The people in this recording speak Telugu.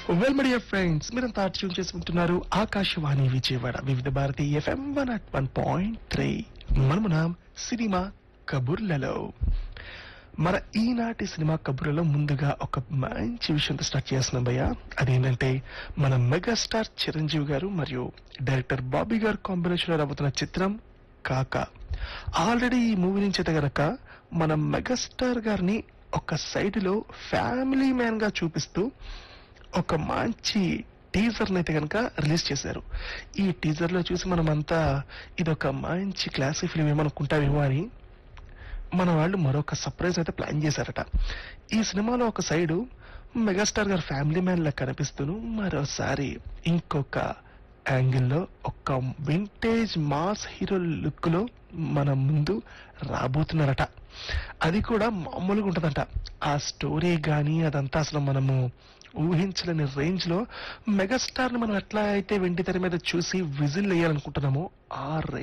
వెల్ మీడియా ఫ్రెండ్స్ మీరంతా ట్యూన్ చేసి ఉంటున్నారు Akashvani Vijayawada Vividh Bharati FM one at one point three మనమునాం సినిమా కబుర్లలో మన ఈనాటి సినిమా కబుర్లలో ముందుగా ఒక మంచి విషయంతో స్టార్ట్ చేస్తున్నాం భయ్య అదేంటంటే మన మెగాస్టార్ చిరంజీవి గారు మరియు డైరెక్టర్ బాబీ గారు కాంబినేషన్ లో రాబోతున్న చిత్రం కాక ఆల్రెడీ ఈ మూవీ నుంచి అయితే గనక మన మెగాస్టార్ గారిని ఒక సైడ్ లో ఫ్యామిలీ మ్యాన్ గా చూపిస్తూ ఒక మంచి టీజర్ అయితే కనుక రిలీజ్ చేశారు ఈ టీజర్ లో చూసి మనమంతా ఇదొక మంచి క్లాసిక్ ఫిలిం ఏమనుకుంటామేమో అని మన వాళ్ళు మరొక సర్ప్రైజ్ అయితే ప్లాన్ చేశారట ఈ సినిమాలో ఒక సైడు మెగాస్టార్ గారు ఫ్యామిలీ మ్యాన్ లా కనిపిస్తూను మరోసారి ఇంకొక యాంగిల్లో ఒక వింటేజ్ మాస్ హీరో లుక్ లో మన ముందు రాబోతున్నారట అది కూడా మామూలుగా ఉంటదంట ఆ స్టోరీ గానీ అదంతా అసలు మనము ఊహించలేని రేంజ్ లో మెగాస్టార్ ని మనం ఎట్లా అయితే వెండి తెర మీద చూసి విజిల్ వేయాలనుకుంటున్నామో ఆ